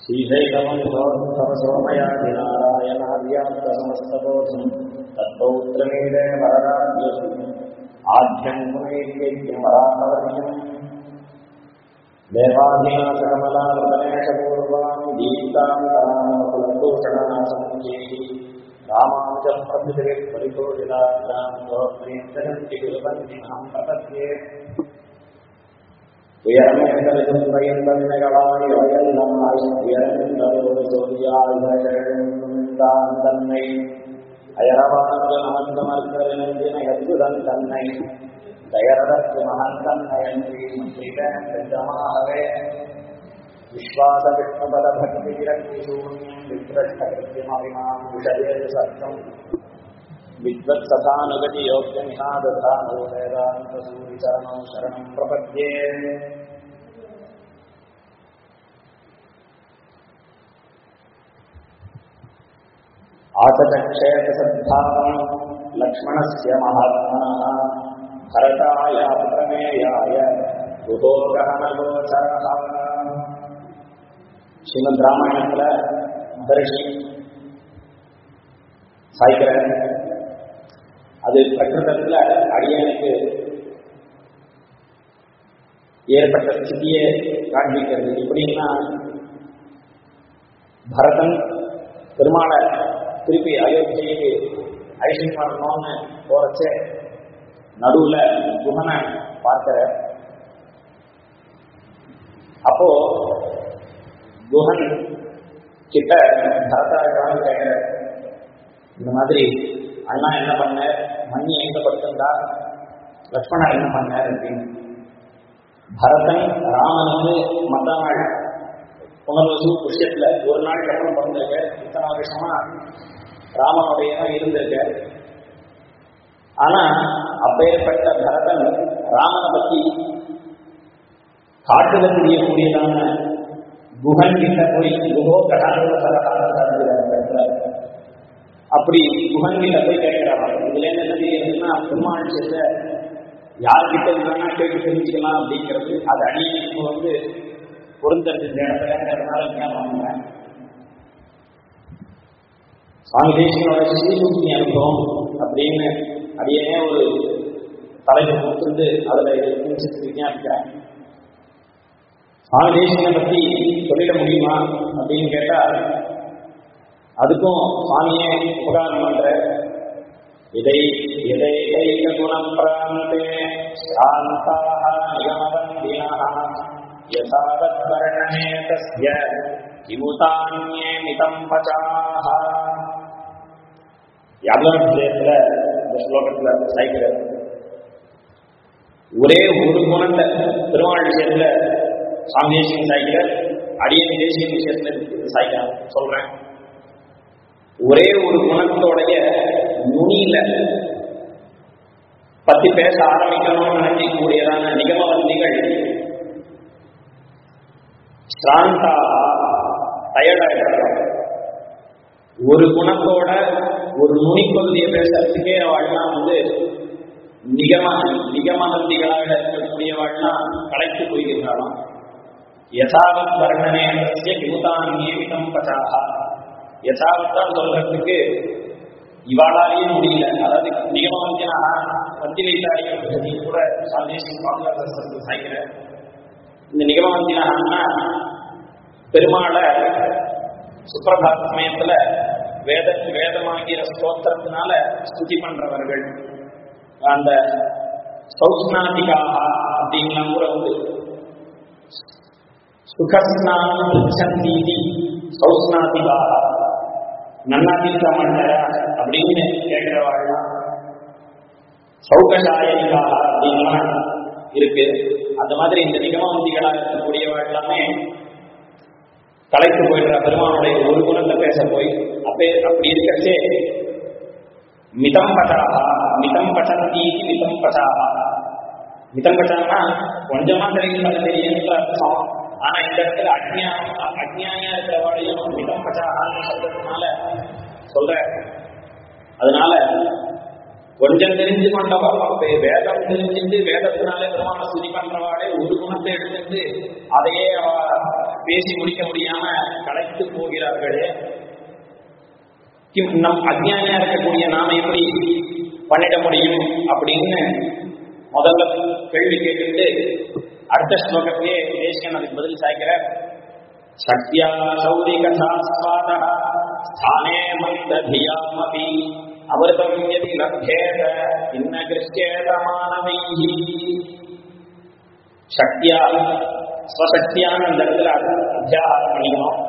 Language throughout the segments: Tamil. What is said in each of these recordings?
श्रीशैलमनुसोमयादिनारायणार्याप्तसमस्तबोधम् तत्पौत्रमीडे वरदाद्यसु आद्यम् पुनैर्यज्ञवराहवर्यम् देवाधिनाथकमलावृतनेशपूर्वाम् दीप्ताम् करामकुलभूषणासमुच्चैः रामानुजम् प्रभृतिः परितोषिताभ्याम् गोप्रीन्तरन्ति कुलबन्धिनाम् प्रपद्ये உயர்மேந்தலும் பயந்தன்மைகளாய் வயல்லாய் உயர்ந்ததோடு சொல்லியாழ்ந்தான் தன்னை அயரவானது நமந்தமர்கரின் தன்னை தயரதற்கு மகன் தன்னை அன்றி மற்றமாகவே விஸ்வாச விஷ்ணுபத பக்தி விரக்தி சூன்யம் வித்ரஷ்டகிருத்தியமபிமாம் விஷயே சத்தம் வித்வத் சதானுகதி யோக்கியமிகாததானோ வேதாந்த சூரிச்சரணோ சரணம் பிரபத்யே आतचक्षेतसद्भावम् लक्ष्मणस्य महात्मनः भरताय प्रमेयाय कुतोगहनगोचरः ஸ்ரீமத் ராமாயணத்துல மகர்ஷி சாய்க்கிற அது பிரகிருதத்துல அடியனுக்கு ஏற்பட்ட ஸ்திதியை காண்பிக்கிறது எப்படின்னா பரதன் பெருமாளை திருப்பி அயோத்தியைக்கு ஐஷன் பண்ணணும்னு போறச்சே நடுவுல குஹனை பார்க்கிற அப்போ குஹன் கிட்ட பரதாழ்வான்னு கேட்கிற இந்த மாதிரி அண்ணா என்ன பண்ண மண்ணி எங்க படுத்திருந்தா லக்ஷ்மணா என்ன பண்ணார் அப்படின்னு பரதன் ராமன் வந்து மத்த நாள் புனர்வசு விஷயத்துல ஒரு நாள் அப்புறம் பிறந்திருக்க இத்தனை வருஷமா ராமனுடைய தான் இருந்திருக்க ஆனா அப்பேற்பட்ட பரதன் ராமனை பத்தி காட்டுல தெரியக்கூடியதான குஹன் கிட்ட போய் குஹோ கடாந்த அப்படி குஹன் கிட்ட போய் கேட்கிறாங்க இதுல என்ன தெரியுதுன்னா பெருமாள் செய்த யார்கிட்ட இருந்தாங்கன்னா கேட்டு தெரிஞ்சுக்கலாம் அப்படிங்கிறது அது அடியை வந்து பொருந்தது இந்த இடத்துலங்கிறதுனால ஞாபகம் சுவாமி தேசியனோட ஸ்ரீசூக்தி அனுபவம் அப்படின்னு அடியே ஒரு தலைப்பு கொடுத்துட்டு அதுல கிஞ்சித்து விஞ்ஞாபிக்கிறேன் சுவாமி தேசியனை பத்தி சொல்லிட முடியுமா அப்படின்னு கேட்டா அதுக்கும் சுவாமியே உபகாரம் பண்ற இதை இதை தைக குணம் பிராந்தே சாந்தாக நிகமவந்தினா யதாவத் வர்ணனே தஸ்ய கிமுதான்யே மிதம் பச்சாஹ யாதவத்தியத்துல இந்த ஸ்லோகத்துல சாய்க்கிற ஒரே ஒரு குணத்தை திருவாள் விஷயத்துல சாமி தேசியம் சாய்க்கிற அடியன் தேசிய விஷயத்துல சாய்க்கிறான் சொல்றேன் ஒரே ஒரு குணத்தோடைய நுனியில பத்தி பேச ஆரம்பிக்கணும்னு நினைக்கக்கூடியதான நிகமவந்திகள் ஸ்ராந்தா டயர்டாயிடுறாங்க ஒரு குணத்தோட ஒரு நுனிப்பகுதியை பேசுறதுக்கே அவள்லாம் வந்து நிகம நிகமகந்திகளாக இருக்கக்கூடியவாள்லாம் கலைத்து போய்கிறாளாம் யசாவத் வர்ணனே கிமுதான் நியமிதம் பச்சாகா யசாவத்தான் சொல்றதுக்கு இவாளாலேயே முடியல அதாவது நிகமவந்தினா வந்தி வைத்தாரிய பദ്ധதி கூட சாந்தேஷன் காங்கிரஸ் சாய்க்கிற இந்த நிகமவந்தினா பெருமாளை சுப்பிரபாத சமயத்துல வேத வேதமாகிற ஸ்தோத்திரத்தினால ஸ்துதி பண்றவர்கள் அந்த சௌஸ்நாதிகாக அப்படின்லாம் கூட வந்து சுகஸ்நானம் பிச்சந்தீதி சௌஸ்நாதிகாக நன்னாதிக்க மன்னரா அப்படின்னு கேட்கிறவாள்லாம் சௌகசாயிகாக அப்படின்லாம் இருக்கு அந்த மாதிரி இந்த நிகமவந்திகளா இருக்கக்கூடியவள் எல்லாமே கலைத்து போயிடுற பெருமானுடைய ஒரு குணத்தை பேச போய் அப்பே அப்படி இருக்கச்சே மிதம் பட்டாகா மிதம் பட்டந்தி மிதம் பட்டாகா மிதம் பட்டான்னா கொஞ்சமா தெரியும் பண்ண தெரியுன்ற அர்த்தம் ஆனா இந்த இடத்துல அக்ஞா அக்ஞானியா இருக்கிறவாளையும் மிதம் பட்டாகான்னு சொல்றதுனால சொல்ற அதனால கொஞ்சம் தெரிஞ்சு கொண்டவா வேதம் தெரிஞ்சுட்டு வேதத்தினாலே பெருமான ஸ்துதி பண்றவாளே ஒரு குண மட்டும் எடுத்துட்டு அதையே அவ பேசி முடிக்க முடியாம கலைத்து போகிறார்களே கிம் நம் அஜ்ஞானியா இருக்கக்கூடிய நாம எப்படி பண்ணிட முடியும் அப்படின்னு முதல்ல கேள்வி கேட்டுட்டு அடுத்த ஸ்லோகத்திலே தேசிகன் அதுக்கு பதில் சாய்க்கிறார் சத்யா சௌரி கதா ஸ்வாத ஸ்தானே மந்ததியாமபி அமிர்தம் யதி லப்யேத இன்ன கிருஷ்யேத மானவைஹி சக்தியா ஸ்வசக்தியான இந்த இடத்துல அத்தியாகாரம் பண்ணிக்கணும்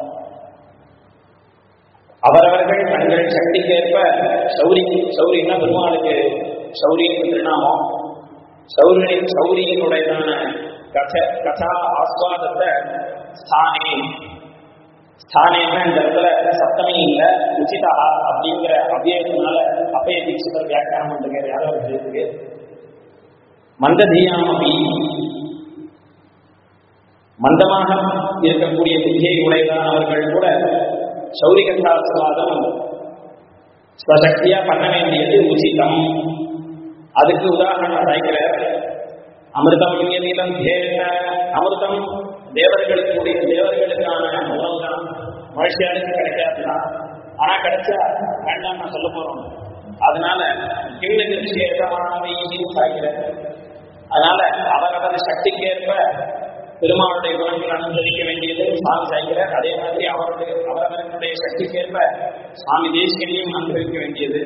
அவரவர்கள் தங்கள் சக்திக்கேற்ப சௌரி சௌரின்னா பெருமாளுக்கு சௌரியின் திருநாமம் சௌரியனின் சௌரியனுடையதான கத கதா ஆஸ்வாதத்தை ஸ்தானே ஸ்தானேன்னா இந்த இடத்துல சப்தமி இல்ல உச்சிதா அப்படிங்கிற அபியத்தினால அப்பய தீட்சிதர் வியாக்கியானம் பண்ணுங்க யாரோ இருக்கு மந்ததீயாமபி மந்தமாக இருக்கக்கூடிய புத்தியை உடையதானவர்கள் கூட சௌரிகந்தாஸ்வாதம் ஸ்வசக்தியா பண்ண வேண்டியது உச்சிதம் அதுக்கு உதாரணம் சாய்க்கிறார் அமிர்தம் இயதிலம் தேன அமிர்தம் தேவர்களுக்கு கூடிய தேவர்களுக்கான உணவு தான் மனுஷியாருக்கு கிடைக்காதுதான் ஆனா கிடைச்சா வேண்டாம் நான் சொல்ல போறோம் அதனால கிண்ணக்கு சேதமானவையும் சாய்க்கிறார் அதனால அவரவர் சக்திக்கேற்ப பெருமாளுடைய குணங்கள் அனுசரிக்க வேண்டியது சுவாமி சாய்க்கிறார் அதே மாதிரி அவருடைய அவரவர்களுடைய சக்திக்கேற்ப சுவாமி தேசிகனையும் அனுசரிக்க வேண்டியது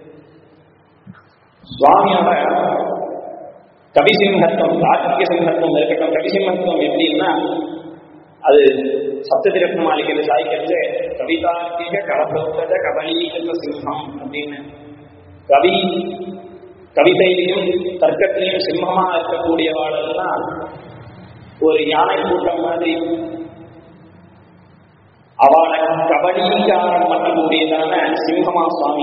சுவாமியோட கவிசிம்ஹத்துவம் சாத்திய சிம்ஹத்துவம் இருக்கட்டும் கவிசிம்ஹத்துவம் எப்படின்னா அது சப்ததிரத்ன மாளிகையில சாய்க்கிறது கவிதார்த்திக கலபோத்தத கபலீகத சிம்ஹம் அப்படின்னு கவி கவிதையிலையும் தர்க்கத்திலையும் சிம்மமா இருக்கக்கூடியவாளெல்லாம் ஒரு யானை கூட்டம் மாதிரி அவளை கபடீகாரம் பண்ணக்கூடியதான சிம்மமா சுவாமி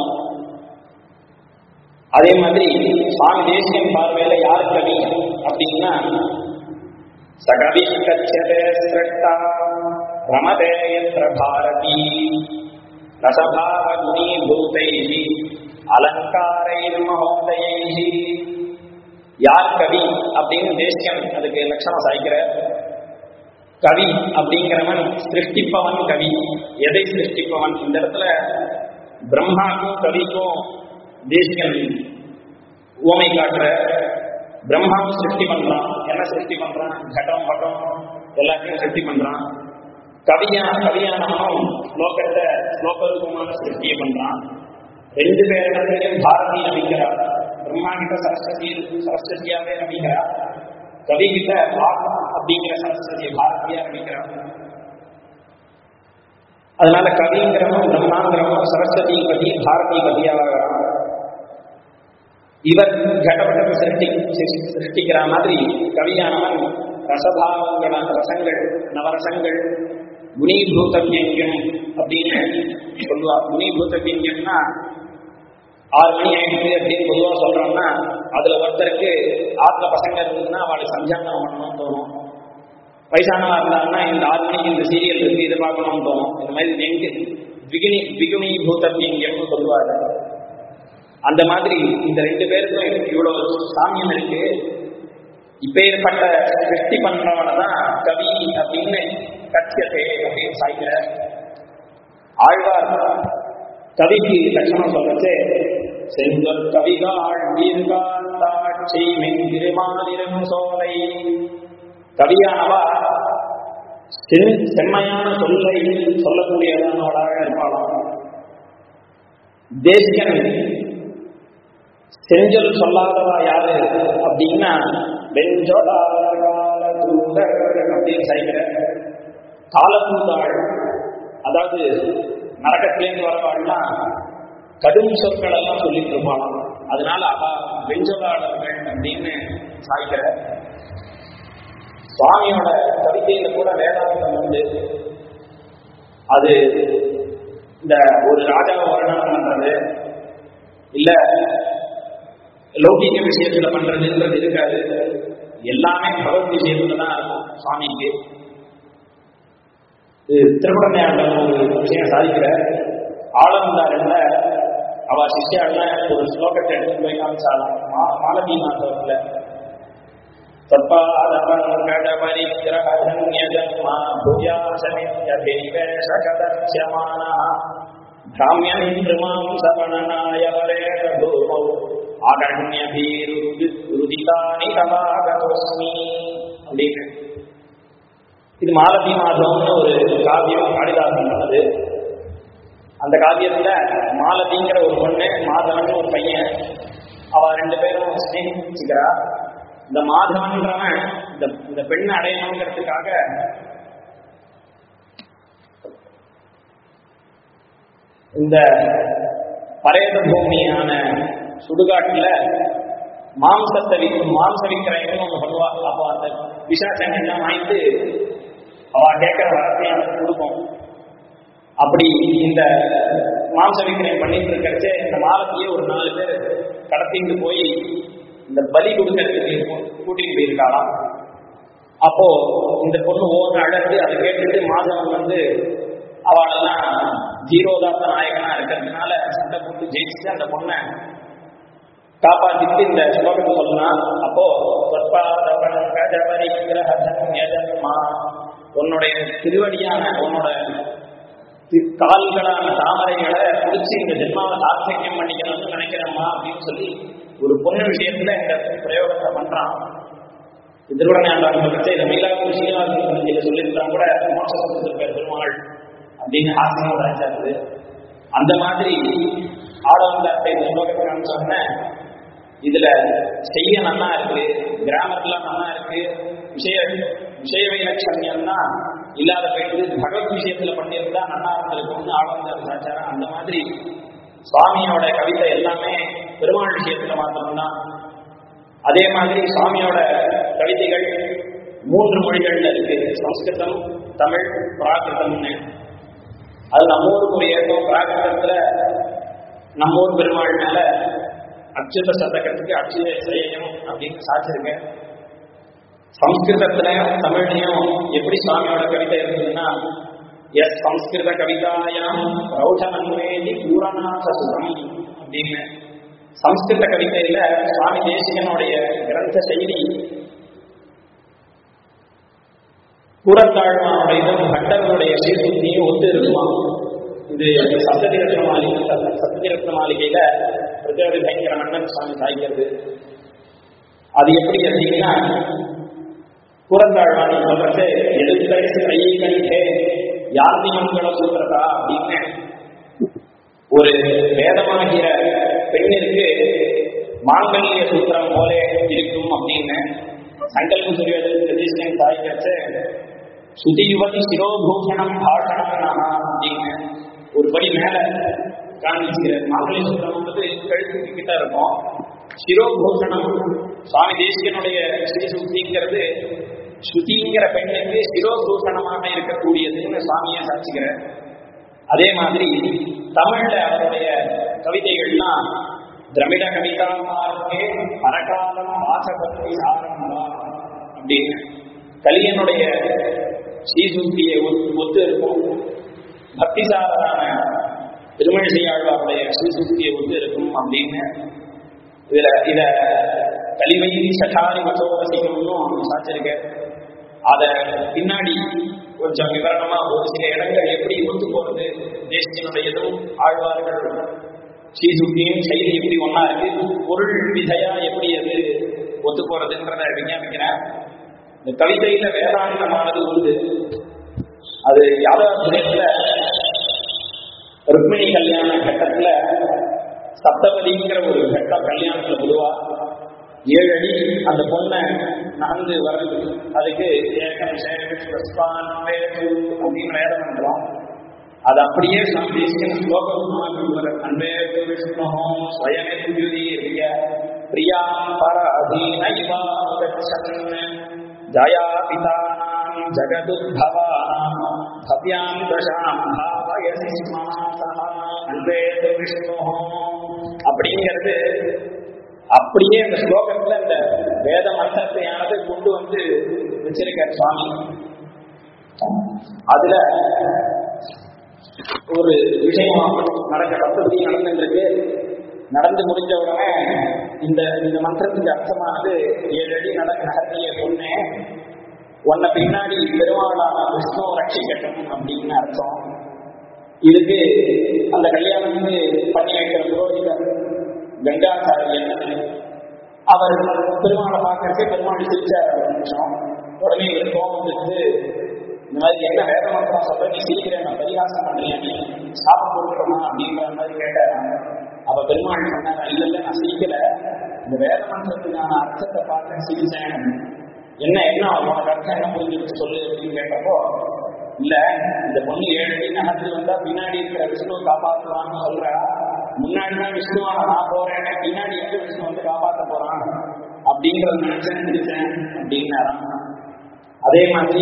அதே மாதிரி சுவாமி தேசியம் பார்வையில யார் கவி அப்படின்னா சகவி கச்சதே சிரஷ்டா ரமதே என்ற பாரதி ரசபாவ குணீபூதை அலங்காரை மகோதயை யார் கவி அப்படின்னு தேசியம் அதுக்கு லட்சணம் சாய்க்கிற கவி அப்படிங்கிறவன் சிருஷ்டிப்பவன் கவி எதை சிருஷ்டிப்பவன் இந்த இடத்துல பிரம்மாக்கும் கவிக்கும் தேசிகன் ஓமை காட்டுற பிரம்மாவும் சிருஷ்டி பண்றான் என்ன சிருஷ்டி பண்றான் கட்டம் பட்டம் எல்லாத்தையும் சிருஷ்டி பண்றான் கவியா கவியானவனும் ஸ்லோகத்தை ஸ்லோகரூபமான சிருஷ்டியை பண்றான் ரெண்டு பேரிடத்திலையும் பாரதி நம்பிக்கிறார் பிரம்மா கிட்ட சரஸ்வதி சரஸ்வதியாவே நம்பிக்கிறார் கவி கிட்ட பாரதா அப்படிங்கிற சரஸ்வதி பாரதியா நம்பிக்கிறார் அதனால கவிங்கிறவன் பிரம்மாங்கிறவன் சரஸ்வதி பதி பாரதி பதியாக இவர் கடப்பட்ட சிருஷ்டி சிருஷ்டிக்கிற மாதிரி கவியானவன் ரசபாவங்களான ரசங்கள் நவரசங்கள் குணீபூத வியங்கியம் அப்படின்னு சொல்லுவா குணீபூத வியங்கியம்னா ஆறு மணி ஆயிடுச்சு அப்படின்னு பொதுவாக சொல்றோம்னா அதுல ஒருத்தருக்கு ஆத்துல பசங்க இருந்ததுன்னா அவளுக்கு சஞ்சானம் பண்ணணும்னு தோணும் வயசானவா இருந்தாங்கன்னா இந்த ஆறு மணிக்கு இந்த சீரியல் இருக்கு இதை பார்க்கணும்னு தோணும் இந்த மாதிரி நெஞ்சு விகினி விகுணி பூத வியங்கியம்னு சொல்லுவாங்க அந்த மாதிரி இந்த ரெண்டு பேருக்கும் இவ்வளவு சாமியம் இருக்கு இப்பேற்பட்ட சிருஷ்டி பண்றவனை தான் கவி அப்படின்னு கட்சியத்தை அப்படின்னு சாய்க்கிற ஆழ்வார் கவிக்கு லட்சணம் சொல்லச்சு செஞ்சொல் கவிகாள் வீர்காந்தாட்சி மெங்கிருமாதிரம் சோலை கவியானவா செம்மையான சொல்லை சொல்லக்கூடியதானவளாக இருப்பாளாம் தேசிகன் செஞ்சொல் சொல்லாதவா யாரு அப்படின்னா வெஞ்சொலால தூதர் அப்படின்னு சைக்கிற காலத்தூதாள் அதாவது நரகத்திலேருந்து வரவாள்னா கடும் சொற்கள் எல்லாம் சொல்லிட்டு இருப்பாளாம் அதனால அவ வெஞ்சொலாளர்கள் அப்படின்னு சாய்க்கிற சுவாமியோட கவிதையில கூட வேதாந்தம் உண்டு அது இந்த ஒரு ராஜாவை வர்ணனம் பண்றது இல்ல லௌகிக விஷயத்துல பண்றதுன்றது இருக்காது எல்லாமே பகவத் விஷயத்துல தான் இருக்கும் சுவாமிக்கு திருப்படமையாண்ட ஒரு விஷயம் சாதிக்கிற ஆளந்தாருல அவ சிஷ்யால ஒரு ஸ்லோகத்தை எடுத்து போய் காமிச்சாலாம் மாலதி மாதவத்துல तत्पादपङ्कजपरिग्रहधन्यजन्मा भुजासनित्यभिनिवेशकदर्श्यमानः भ्राम्यन्त्रिमां सवणनाय वरेण भूमौ ஆகண்யபீருதிதானி தவாகதோஸ்மி அப்படின்னு இது மாலதி மாதம்னு ஒரு காவியம் காளிதாசன் பண்ணது அந்த காவியத்துல மாலதிங்கிற ஒரு பொண்ணு மாதவன் ஒரு பையன் அவ ரெண்டு பேரும் ஸ்நேகிச்சுக்கிறா இந்த மாதவன்றவன் இந்த இந்த பெண்ணை அடையணுங்கிறதுக்காக இந்த பரேத பூமியான சுடுகாட்டுல மாம்சத்தை விற்கும் மாம்ச விக்கிரயம்னு ஒன்று பண்ணுவா அப்போ அந்த விஷாசங்கள்லாம் வாங்கிட்டு அவ கேட்கிற வார்த்தையை அவனுக்கு கொடுக்கும் அப்படி இந்த மாம்ச விக்கிரயம் பண்ணிட்டு இருக்கிறச்சே இந்த மாலத்தையே ஒரு நாலு பேர் கடத்திட்டு போய் இந்த பலி கொடுக்கறதுக்கு கூட்டிட்டு போயிருக்காளாம் அப்போ இந்த பொண்ணு ஓன அழகு அதை கேட்டுட்டு மாதவன் வந்து அவளெல்லாம் ஜீரோதாத்த நாயகனா இருக்கிறதுனால சண்டை போட்டு ஜெயிச்சுட்டு அந்த பொண்ணை காப்பாத்திட்டு இந்த ஸ்லோகத்தை சொல்லலாம் அப்போ உன்னுடைய திருவடியான உன்னோட கால்களான தாமரைகளை பிடிச்சி இந்த ஜென்மாவை சாத்தியம் பண்ணிக்கணும்னு நினைக்கிறேம்மா அப்படின்னு சொல்லி ஒரு பொண்ணு விஷயத்துல இந்த பிரயோகத்தை பண்றான் திருவண்ணாண்டான் சொல்லிட்டு இந்த மயிலாப்பூர் சீனிவாசன் இதை சொல்லியிருந்தா கூட மோட்சத்திருப்பார் பெருமாள் அப்படின்னு ஆசையாக வச்சாரு அந்த மாதிரி ஆடவந்தாட்டை இந்த ஸ்லோகத்தை நான் சொன்னேன் இதுல செய்ய நல்லா இருக்கு கிராமத்துல நல்லா இருக்கு விஷய விஷய வைலட்சண்யம்னா இல்லாத போயிட்டு பகவத் விஷயத்துல பண்ணியிருந்தா நல்லா இருந்திருக்கும்னு ஆழ்ந்தார் சாச்சாரம் அந்த மாதிரி சுவாமியோட கவிதை எல்லாமே பெருமாள் விஷயத்துல மாத்திரம்தான் அதே மாதிரி சுவாமியோட கவிதைகள் மூன்று மொழிகள்ல இருக்கு சம்ஸ்கிருதம் தமிழ் பிராகிருதம்னு அது நம்ம ஊருக்கு ஒரு ஏற்றம் பிராகிருதத்துல நம்ம ஊர் பெருமாள் மேல அச்சுத சதகத்துக்கு அச்சுத செய்யணும் அப்படின்னு சாச்சிருக்கேன் சம்ஸ்கிருதத்திலையும் தமிழ்லையும் எப்படி சுவாமியோட கவிதை இருந்ததுன்னா எஸ் சம்ஸ்கிருத கவிதாயாம் ரௌஷமன்வேதி பூரணாசசுரம் அப்படின்னு சம்ஸ்கிருத கவிதையில சுவாமி தேசிகனுடைய கிரந்த செய்தி கூறத்தாழ்வானுடையதும் பட்டர்களுடைய சீர்திருத்தியும் ஒத்து இருக்குமா இது சப்ததி ரத்ன மாளிகை சப்ததி ரத்ன மாளிகையில பிரத்யோக பயங்கர மன்னன் சுவாமி சாய்க்கிறது அது எப்படி அப்படின்னா கூறத்தாழ்வான் சொல்றது எழுத்தரசு கைகண்டே யாந்தி மங்கள சூத்திரதா அப்படின்னு ஒரு வேதமாகிற பெண்ணிற்கு மாங்கல்ய சூத்திரம் போல இருக்கும் அப்படின்னு சங்கல்ப சுரியதன் சாய்க்கிறச்சு சுதியுவதி சிரோபூஷணம் பாஷணம் அப்படின்னு ஒரு படி மேல காண்பிக்கிற மாங்கல்ய சூத்திரம் வந்து கழுத்துக்கு கிட்ட இருக்கும் சிரோபூஷணம் சுவாமி தேசிகனுடைய ஸ்ரீசுத்திங்கிறது ஸ்ருதிங்கிற பெண்ணுக்கு சிரோபூஷணமாக இருக்கக்கூடியதுன்னு சுவாமியை சாட்சிக்கிறார் அதே மாதிரி தமிழ்ல அவருடைய கவிதைகள்லாம் திரமிட கவிதா மார்க்கே பரகாலம் வாசகத்தை ஆரம்பா அப்படின்னு கலியனுடைய ஸ்ரீசூக்தியை ஒத்து இருக்கும் பக்திசாரரான திருமழிசையாழ்வாருடைய ஸ்ரீசூக்தியை ஒத்து இருக்கும் அப்படின்னு இதுல இத கலிவை சட்டாரி வசோரசிக்கணும்னு சாச்சிருக்க அத பின்னாடி கொஞ்சம் விவரணமா ஒரு சில இடங்கள் எப்படி ஒத்து போறது தேசத்தினுடையதும் ஆழ்வார்கள் ஸ்ரீசுத்தியும் செயலி எப்படி ஒன்னா இருக்கு பொருள் விதையா எப்படி அது ஒத்து போறதுன்றத விஞ்ஞாபிக்கிறேன் இந்த கவிதையில வேதாந்தமானது உண்டு அது யாதவத்துல ருக்மிணி கல்யாண கட்டத்துல சப்தபதிங்கிற ஒரு கட்டம் கல்யாணத்துல பொதுவா ஏழு அடி அந்த பொண்ணை நகர்ந்து வர்றது அதுக்கு ஏகம் சேகஸ்வான் அப்படின்னு வேதம் பண்றோம் அது அப்படியே தேசிகன் ஸ்லோகம் அன்பே விஷ்ணு ஸ்வயமே பிரியாம் பர அதீன ஜயா பிதானாம் ஜகதுத்பவானாம் பவ்யாம் தசாம் பாவயசி ஸ்மாசா அன்பே விஷ்ணு அப்படிங்கிறது அப்படியே அந்த ஸ்லோகத்துல அந்த வேத மந்திரத்தையானது கொண்டு வந்து வச்சிருக்கார் சுவாமி அதுல ஒரு விஷயம் நடக்க பத்ததி நடந்துருக்கு நடந்து முடிஞ்ச உடனே இந்த இந்த மந்திரத்துக்கு அர்த்தமானது ஏழு அடி நட நகர்த்திய பொண்ணு உன்னை பின்னாடி பெருமாளான விஷ்ணு ரட்சிக்கட்டும் அப்படின்னு அர்த்தம் இதுக்கு அந்த கல்யாணத்துக்கு பண்ணி வைக்கிற புரோகிதர் கங்காச்சாரியன் அவர் பெருமாளை பார்க்கறதுக்கு பெருமாள் சிரிச்சார் ஒரு நிமிஷம் உடனே இவர் கோபம் வந்துட்டு இந்த மாதிரி என்ன வேத மந்திரம் சொல்ற நீ சிரிக்கிறேன் நான் பரிகாசம் பண்றேன் நீ சாப்பிட கொடுக்கணுமா அப்படின்ற மாதிரி கேட்டாராங்க அப்ப பெருமாள் சொன்னாங்க இல்ல இல்ல நான் சிரிக்கல இந்த வேத மந்திரத்துக்கான அர்த்தத்தை பார்த்து சிரிச்சேன் என்ன என்ன உனக்கு அர்த்தம் என்ன புரிஞ்சுட்டு சொல்லு அப்படின்னு கேட்டப்போ இல்ல இந்த பொண்ணு ஏழு அடி நகர்ந்து வந்தா பின்னாடி இருக்கிற விஷ்ணுவை காப்பாற்றுவான்னு சொல்றா முன்னாடி தான் விஷ்ணுவா நான் போறேன் பின்னாடி எங்க விஷ்ணு வந்து காப்பாற்ற போறான் அப்படிங்கறத நினைச்சேன் சிரிச்சேன் அப்படின்னாராம் அதே மாதிரி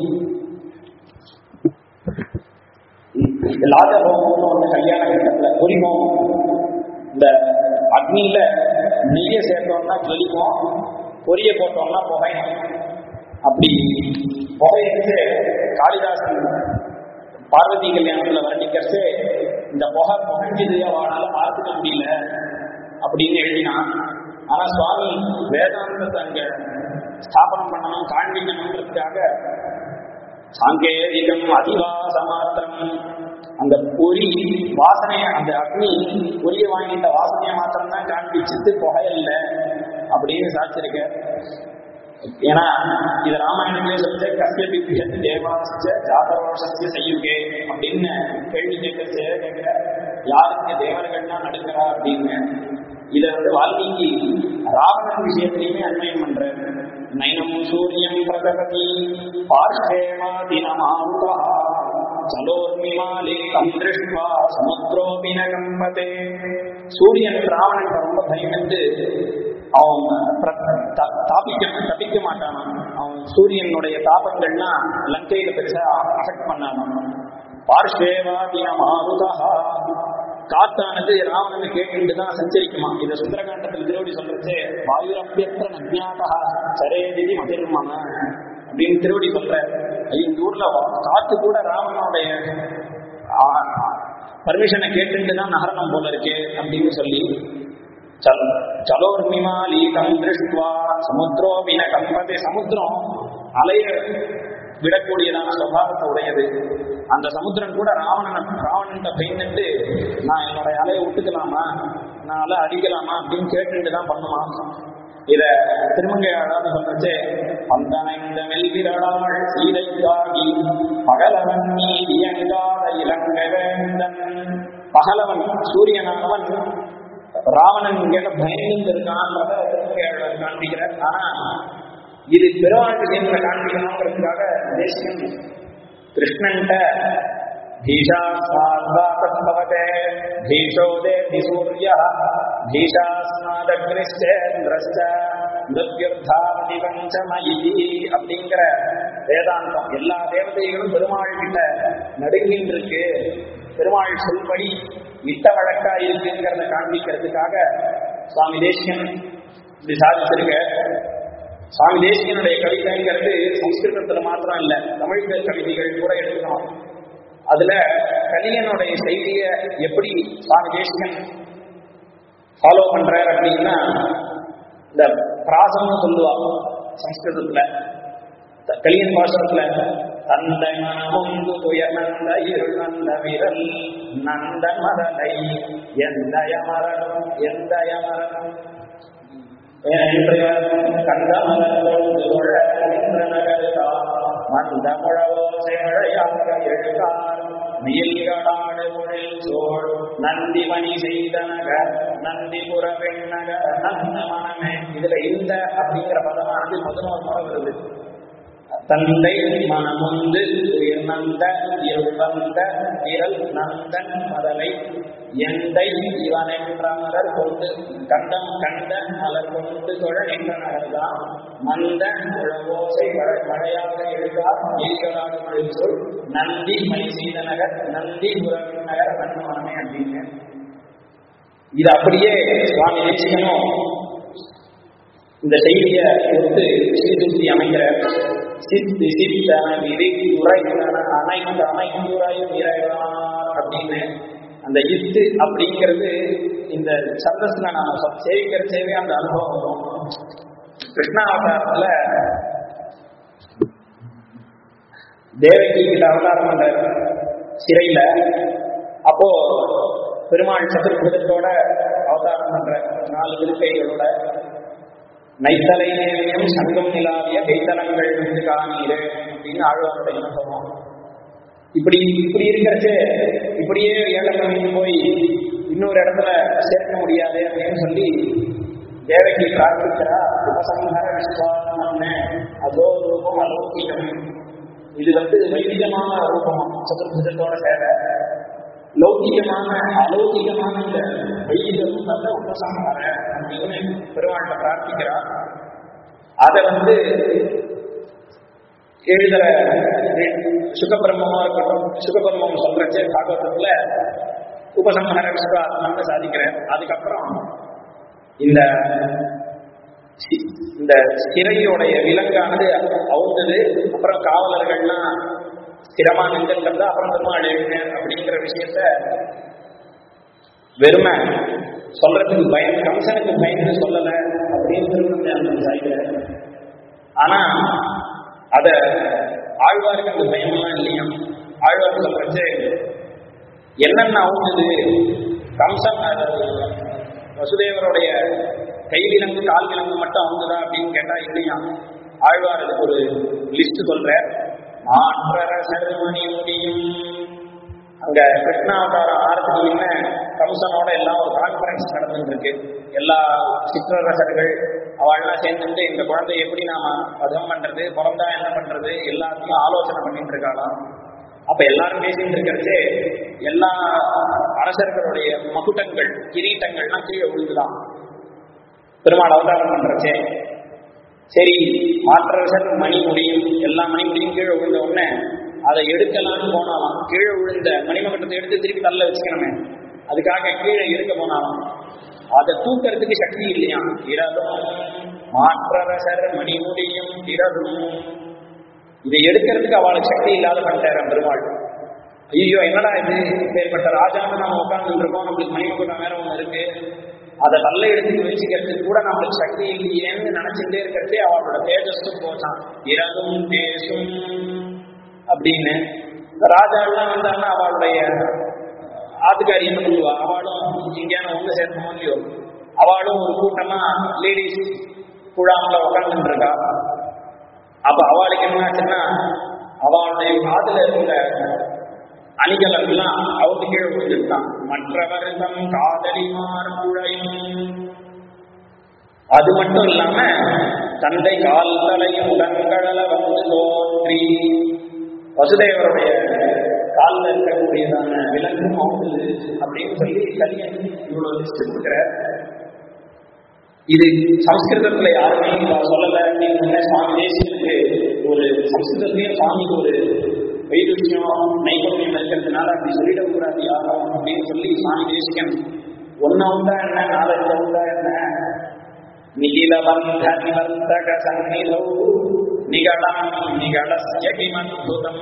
லாஜ ஹோமம்னு ஒண்ணு கல்யாண கட்டத்துல பொறி ஹோமம் இந்த அக்னியில நெய்ய சேர்த்தோம்னா ஜொலிக்கும் பொரிய போட்டோம்னா புகையும் அப்படி புகையிட்டு காளிதாசன் பார்வதி கல்யாணத்துல வர்ணிக்கிறச்சு இந்த புகை புகைஞ்சது அவனால பார்த்துக்க முடியல அப்படின்னு எழுதினான் ஆனா சுவாமி வேதாந்தத்தை அங்க ஸ்தாபனம் பண்ணணும் காண்பிக்கணுங்கிறதுக்காக சாங்கேதிகம் அதிவாச மாத்திரம் அந்த பொறி வாசனைய அந்த அக்னி பொரிய வாங்கிட்ட வாசனைய மாத்திரம் தான் காண்பிச்சுட்டு புகையல்ல அப்படின்னு சாச்சிருக்க ஏன்னா இது ராமாயணத்திலே சொல்லிட்டு கசிய பிபியத் தேவாசிச்ச ஜாதரோஷஸ்ய செய்யுகே அப்படின்னு கேள்வி கேட்கச்சு கேட்கிற யாருக்கு தேவர்கள்னா நடுக்கிறா அப்படின்னு இதை வந்து வால்மீகி ராவணன் விஷயத்திலையுமே அன்வயம் பண்றாரு நைனம் சூரியம் பிரகபதி பார்ஷேவாதினமாருதா சலோர்மிமாலிகம் திருஷ்வா சமுத்திரோபி ந கம்பதே சூரியன் ராவணன் ரொம்ப பயந்து அவன் தாப்பிக்க தப்பிக்க மாட்டானான் அவன் சூரியனுடைய தாபங்கள்னா லங்கையில பெருசா அஃபெக்ட் பண்ணானான் பார்ஷேவாதினம் ஆருதா காத்தானது ராவணனை கேட்டு தான் சஞ்சரிக்குமா இதை சுந்தரகாண்டத்தில் திருவடி சொல்றது வாயுரப்பியற்ற நஜாதா சரேதிதி மதிர்மம அப்படின்னு திருவடி சொல்ற இந்த ஊர்ல காத்து கூட ராவணனுடைய பர்மிஷனை கேட்டுட்டு தான் நகரணம் போல இருக்கு அப்படின்னு சொல்லி சலோர்மிமாலீகம் திருஷ்டுவா சமுத்திரோபின கம்பதே சமுத்திரம் அலைய விடக்கூடியதான சுவாவத்தை உடையது அந்த சமுத்திரம் கூட ராவணன் ராவணன் பயந்துட்டு நான் என்னோட அலையை விட்டுக்கலாமா நான் அலை அடிக்கலாமா அப்படின்னு கேட்டுட்டு தான் பண்ணுமா இத திருமங்கை அழகாக சொல்றச்சு பந்தனைந்த மெல்விரடாள் சீதைக்காகி பகலவன் நீ இயங்காத இலங்கை வேந்தன் பகலவன் சூரியனானவன் ராவணன் கேட்ட பயந்து இருக்கான்றத திருமங்கை அழகாக காண்பிக்கிறார் ஆனா இது பெருமாள் விஷயங்களை காண்பிக்கணுங்கிறதுக்காக தேசியம் கிருஷ்ணன்ட்ட भीषास्माद्वातत्भवते भीषोदेति सूर्यः भीषास्मादग्निश्चेन्द्रश्च மிருத்யுர்தாவதி பஞ்சமயி அப்படிங்கிற வேதாந்தம் எல்லா தேவதைகளும் பெருமாள் கிட்ட நடுங்கின்னு இருக்கு பெருமாள் சொல்படி இட்ட வழக்கா இருக்குங்கிறத காண்பிக்கிறதுக்காக சுவாமி தேசியன் இப்படி சாதிச்சிருக்க சுவாமி தேசியனுடைய கவிதைங்கிறது சம்ஸ்கிருதத்துல மாத்திரம் இல்ல தமிழ் கவிதைகள் கூட எடுத்துக்கணும் அதுல கலியனுடைய செய்திய எப்படி சுவாமி தேசிகன் ஃபாலோ பண்றாரு அப்படின்னா இந்த பிராசம்னு சொல்லுவா சம்ஸ்கிருதத்துல கலியன் பாஷத்துல தந்தை மனமுந்து துயர்நந்த இருநந்த விரல் நந்த மரலை எந்தயமரம் எந்தயமரம் மந்த முழவோ செழையாக எழுகார் நீல்கடாடு முழில் சோழ் நந்தி மணி செய்தனக நந்திபுர பெண்ணக நந்த மனமே இதுல இந்த அப்படிங்கிற பதமானது முதல் முறை வருது தந்தை மனமுந்து உயர்நந்த எழுவந்த விரல் நந்தன் மதலை எந்தை இவனென்ற மலர் கொண்டு கண்டம் கண்ட மலர் கொண்டு தொழ என்ற நகர்தான் மந்த உழவோசை மழையாக எழுதார் நீர்களாக மொழி சொல் நந்தி மணி செய்த நகர் நந்தி புறவின் நகர் மன்மனமே அப்படின்னு இது அப்படியே சுவாமி தேசிகனும் இந்த செய்தியை கொடுத்து ஸ்ரீதுப்தி அமைக்கிறார் சித்தி சித்தன விதி உரைத்தன அனைத்து அமைந்துரையும் இறைவார் அப்படின்னு அந்த இத்து அப்படிங்கிறது இந்த சந்தஸ்ல நாம சொ- சேவிக்கிற சேவை அந்த அனுபவம் வரும் கிருஷ்ணாவதாரத்துல தேவகி கிட்ட அவதாரம் பண்ற சிறையில அப்போ பெருமாள் சதுர்புதத்தோட அவதாரம் பண்ற நாலு இருக்கைகளோட நைத்தலை நேரியம் சங்கம் நிலாவிய கைத்தலங்கள் வந்து காணீரு அப்படின்னு ஆழ்வாரோட என்ன சொல்லுவோம் இப்படி இப்படி இருக்கிறச்சு இப்படியே ஏழக்கம் போய் இன்னொரு இடத்துல சேர்க்க முடியாது அப்படின்னு சொல்லி தேவகி பிரார்த்திக்கிறா உபசம்ஹர விஸ்வாசம்னு அதோ ரூபம் அலௌகிகம் இது வந்து வைதிகமான ரூபம் சதுர்புஜத்தோட சேவை லௌகிகமான அலௌகிகமான இந்த வைதிக ரூபத்தை உபசம்ஹர அப்படின்னு பெருமாள்கிட்ட பிரார்த்திக்கிறா அதை வந்து எழுதுற சுகபிரம்மமா இருக்கட்டும் சுகபிரம்மம் சொல்றச்சு பாகவதத்துல உபசம்ஹர விஸ்வாசம்னு சாதிக்கிறேன் அதுக்கப்புறம் இந்த சி- இந்த சிறையோடைய விலங்கானது அவுந்தது அப்புறம் காவலர்கள்லாம் ஸ்திரமா நின்றுட்டு அப்புறம் பெருமாள் எழுதினார் அப்படிங்கிற விஷயத்த வெறுமை சொல்றதுக்கு பயம் கம்சனுக்கு பயந்து சொல்லல அப்படின்னு திருமணம் சாய்க்கிறார் ஆனா அத ஆழ்வாருக்கு அந்த பயமெல்லாம் இல்லையா ஆழ்வார் சொல்றச்சு என்னென்ன அவுந்தது கம்சன் அதாவது வசுதேவருடைய கை விலங்கு கால் விலங்கு மட்டும் அவுந்ததா அப்படின்னு கேட்டா இல்லையா ஆழ்வார் அதுக்கு ஒரு லிஸ்ட் சொல்ற மாற்றரசர் மணி முடியும் அங்க கிருஷ்ணாவதாரம் ஆறதுக்கு முன்ன கம்சனோட எல்லாம் ஒரு கான்ஃபரன்ஸ் நடந்துட்டு இருக்கு எல்லா சிற்றரசர்கள் அவள்லாம் சேர்ந்துட்டு இந்த குழந்தைய எப்படி நாம வதம் பண்றது பிறந்தா என்ன பண்றது எல்லாத்தையும் ஆலோசனை பண்ணிட்டு இருக்காளாம் அப்ப எல்லாரும் பேசிட்டு இருக்கிறச்சே எல்லா அரசர்களுடைய மகுட்டங்கள் கிரீட்டங்கள்லாம் கீழே விழுந்துதான் பெருமாள் அவதாரம் பண்றச்சே சரி மாற்றரசர் மணி முடியும் எல்லா மணி முடியும் கீழே விழுந்த உடனே அதை எடுக்கலாம்னு போனாலாம் கீழே விழுந்த மணிமகட்டத்தை எடுத்து திருப்பி தள்ள வச்சுக்கணுமே அதுக்காக கீழே எடுக்க போனாலாம் அதை தூக்கறதுக்கு சக்தி இல்லையா இரதும் மாற்றரசர் மணி முடியும் இரதும் இதை எடுக்கிறதுக்கு அவளுக்கு சக்தி இல்லாத பண்ணிட்டார் பெருமாள் ஐயோ என்னடா இது இப்பேற்பட்ட ராஜான்னு நம்ம உட்கார்ந்து இருக்கோம் நம்மளுக்கு மணிமகுடம் வேற ஒண்ணு இருக்கு அதை நல்ல எடுத்து வச்சுக்கிறதுக்கு கூட நம்மளுக்கு சக்தி இல்லையேன்னு நினைச்சுட்டே இருக்கிறதே அவளோட தேஜஸும் போச்சான் இறகும் தேசும் அப்படின்னு இந்த ராஜாலாம் வந்தாங்கன்னா அவளுடைய ஆத்துக்காரி என்ன பண்ணுவா அவளும் இங்கேயான ஒண்ணு சேர்க்கணும் இல்லையோ அவளும் ஒரு கூட்டமா லேடிஸ் குழாமல உட்கார்ந்துட்டு இருக்கா அப்ப அவளுக்கு என்ன ஆச்சுன்னா அவளுடைய காதுல இருந்த அணிகள் எல்லாம் அவருக்கு கீழே விழுந்துட்டான் மற்றவர் தம் காதலிமார் குழையும் அது மட்டும் இல்லாம தந்தை கால் தலையும் உடன்கடல வந்து தோன்றி வசுதேவருடைய காலில் இருக்கக்கூடியதான விலங்கும் அவுந்தது அப்படின்னு சொல்லி கல்யாணி இவ்வளவு லிஸ்ட் கொடுக்குற இது சம்ஸ்கிருதத்துல யாருமே இதை சொல்லல அப்படின்னு சொன்ன சுவாமி தேசியத்துக்கு ஒரு சம்ஸ்கிருதத்திலயும் சுவாமிக்கு ஒரு வைருஷ்யம் நைபுண்யம் இருக்கிறதுனால அப்படி சொல்லிடக்கூடாது யாரும் அப்படின்னு சொல்லி சுவாமி தேசிகன் ஒன்னா உண்டா என்ன நாலஞ்சு உண்டா என்ன நிகிலபந்த நிவர்த்தக சந்நிதௌ நிகடம் நிகடஸ்ய கிமத்புதம்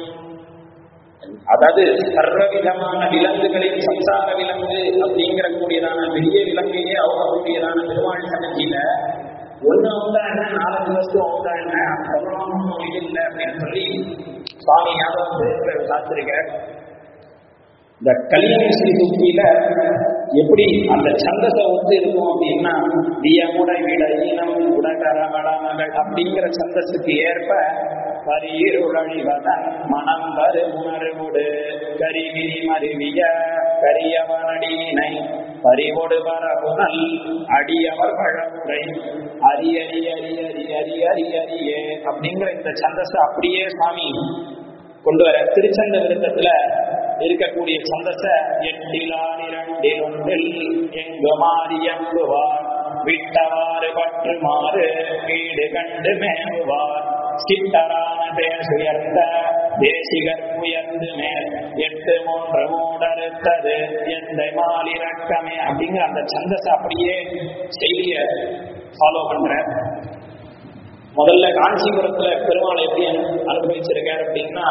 அதாவது சர்வவிதமான விலங்குகளின் சம்சார விலங்கு அப்படிங்கிற கூடியதான பெரிய விலங்கையே அவங்கக்கூடியதான பெருமாள் சன்னதியில ஒண்ணு வந்தா என்ன நாலஞ்சு வஸ்து வந்தா என்ன சொல்லலாம் ஒன்றும் இது இல்லை அப்படின்னு சொல்லி சுவாமி ஞாபகம் சாத்திருக்க இந்த கல்யாண ஸ்ரீ சுத்தியில எப்படி அந்த சந்தத்தை ஒத்து இருக்கும் அப்படின்னா வியமுடை விட ஈனம் உடகரமடமகள் அப்படிங்கிற சந்தத்துக்கு ஏற்ப பரியிருழழிவதன் மனம் வரு உணர்வுடு கரிவிரி மருவிய கரியவனடியினை பறிவொடு பரபுனல் அடியவர் பழமுறை அரி அரி அரி அரி அரி அரி அரியே அப்படிங்கிற இந்த சந்தஸை அப்படியே சுவாமி கொண்டு வர திருச்சந்த விருத்தத்துல இருக்கக்கூடிய சந்தஸ எட்டிலான் இரண்டில் ஒன்றில் எங்கு மாறி எம்புவார் விட்டவாறு பற்றுமாறு வீடு கண்டு மேவுவார் சித்தரான பேர் உயர்ந்த தேசிகர் உயர்ந்து மேல் எட்டு மூன்று மூடறுத்தது எந்த மாலிறக்கமே அப்படிங்கிற அந்த சந்தஸ அப்படியே செய்திய ஃபாலோ பண்ற முதல்ல காஞ்சிபுரத்துல பெருமாளை எப்படி அனு- அனுபவிச்சிருக்காரு அப்படின்னா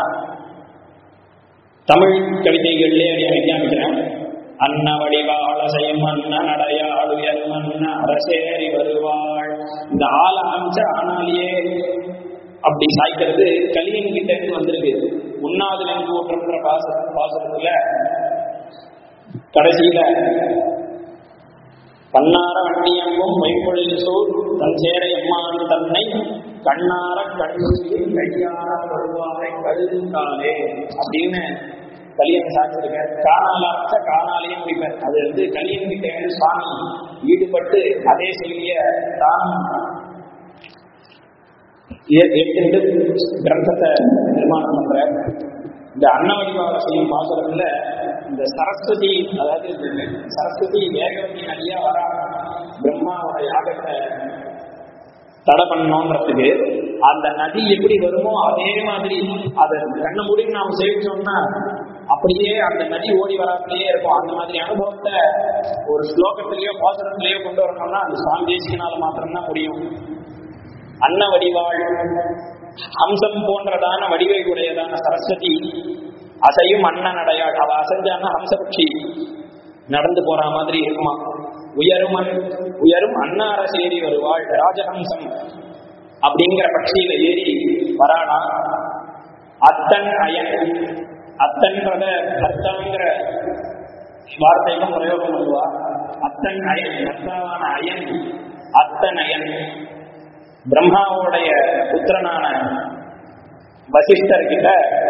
தமிழ் கவிதைகள்லயே அதை விஞ்ஞானிக்கிறேன் அன்னவடிவாள செய்யும் அரசேறி வருவாள் இந்த ஆள் ஆரம்பிச்ச ஆனாலேயே அப்படி சாய்க்கிறது கலியன் கிட்ட இருந்து வந்திருக்கு உண்ணாது நன்கு ஊற்றன்ற பாச பாசத்துல கடைசியில பன்னார வண்டியம்பும் மைப்பொழில் சூர் தன் சேர எம்மான் தன்னை கண்ணார கண்ணுக்கு கையார வருவாரை கழுதுங்காலே அப்படின்னு கலியன் சாட்சிருக்க காணாலாச்ச காணாலையும் முடிப்பார் அது வந்து கலியன் கிட்ட இருந்து சுவாமி ஈடுபட்டு அதே செய்திய தான் ஏற்கனவே கிரந்தத்தை நிர்மாணம் பண்ற இந்த அன்னவடிவாக செய்யும் பாசுரத்துல இந்த சரஸ்வதி அதாவது இந்த சரஸ்வதி வேகவதி நதியா வரா பிரம்மாவோட யாகத்தை தடை பண்ணோன்றதுக்கு அந்த நதி எப்படி வருமோ அதே மாதிரி அதை கண்ண மூடி நாம் சேவிச்சோம்னா அப்படியே அந்த நதி ஓடி வராமலேயே இருக்கும் அந்த மாதிரி அனுபவத்தை ஒரு ஸ்லோகத்திலேயோ பாசுரத்திலேயோ கொண்டு வரணும்னா அந்த சுவாமி தேசியனால மாத்திரம்தான் முடியும் அன்ன வடிவாள் ஹம்சம் போன்றதான வடிவை உடையதான சரஸ்வதி அசையும் அண்ணன் அடையாள் அவ அசைஞ்சான்னா ஹம்சபக்ஷி நடந்து போற மாதிரி இருக்குமா உயரும் உயரும் அன்னார சேரி வருவாள் ராஜஹம்சம் அப்படிங்கிற பட்சியில ஏறி வரானா அத்தன் அயன் அத்தன்றத பர்த்தாங்கிற வார்த்தைக்கும் பிரயோகம் பண்ணுவா அத்தன் அயன் பர்த்தாவான அயன் அத்தன் அயன் பிரம்மாவுடைய புத்திரனான வசிஷ்டர் கிட்ட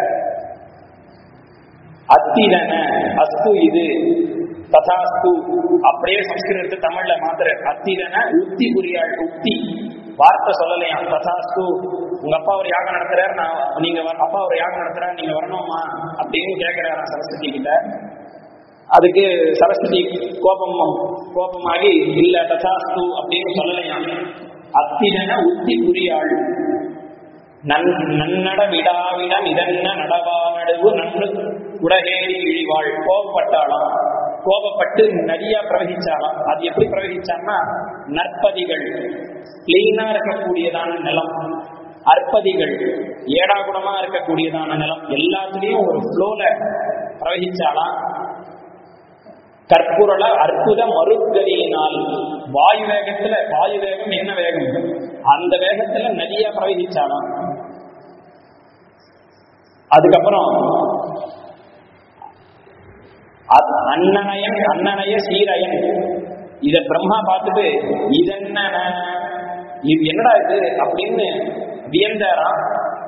அத்திதன அஸ்து இது ததாஸ்து அப்படியே சம்ஸ்கிருதத்தை தமிழ்ல மாத்திர அத்திதன உத்தி புரியாள் உத்தி வார்த்தை சொல்லலையாம் ததாஸ்து உங்க அப்பா ஒரு யாகம் நடத்துறாரு நான் நீங்க வர- அப்பா ஒரு யாகம் நடத்துறாரு நீங்க வரணுமா அப்படின்னு கேட்கிறாராம் சரஸ்வதி கிட்ட அதுக்கு சரஸ்வதி கோபம் கோபமாகி இல்ல ததாஸ்து அப்படின்னு சொல்லலையாம் அத்திதன உத்தி புரியாள் நன் நன்னட விடாவிடம் இதென்ன நடவா நடுவு நன்று உடகேறி இழிவாள் கோபப்பட்டாளாம் கோபப்பட்டு நதியா பிரவகிச்சாளாம் அது எப்படி பிரவகிச்சான்னா நற்பதிகள் கிளீனா இருக்கக்கூடியதான நிலம் அற்பதிகள் ஏடாகுடமா இருக்கக்கூடியதான நிலம் எல்லாத்துலயும் ஒரு ஃப்ளோல பிரவகிச்சாலாம் கற்புரள அற்புத மறுகதியினால் வாயு வேகத்துல வாயு வேகம் என்ன வேகம் அந்த வேகத்துல நதியா பிரவகிச்சாலாம் அதுக்கப்புறம் அத்- அன்னநயன் அன்னநய சீரயன் இத பிரம்மா பார்த்துட்டு இதென்ன இது என்னடா இது அப்படின்னு வியந்தாராம்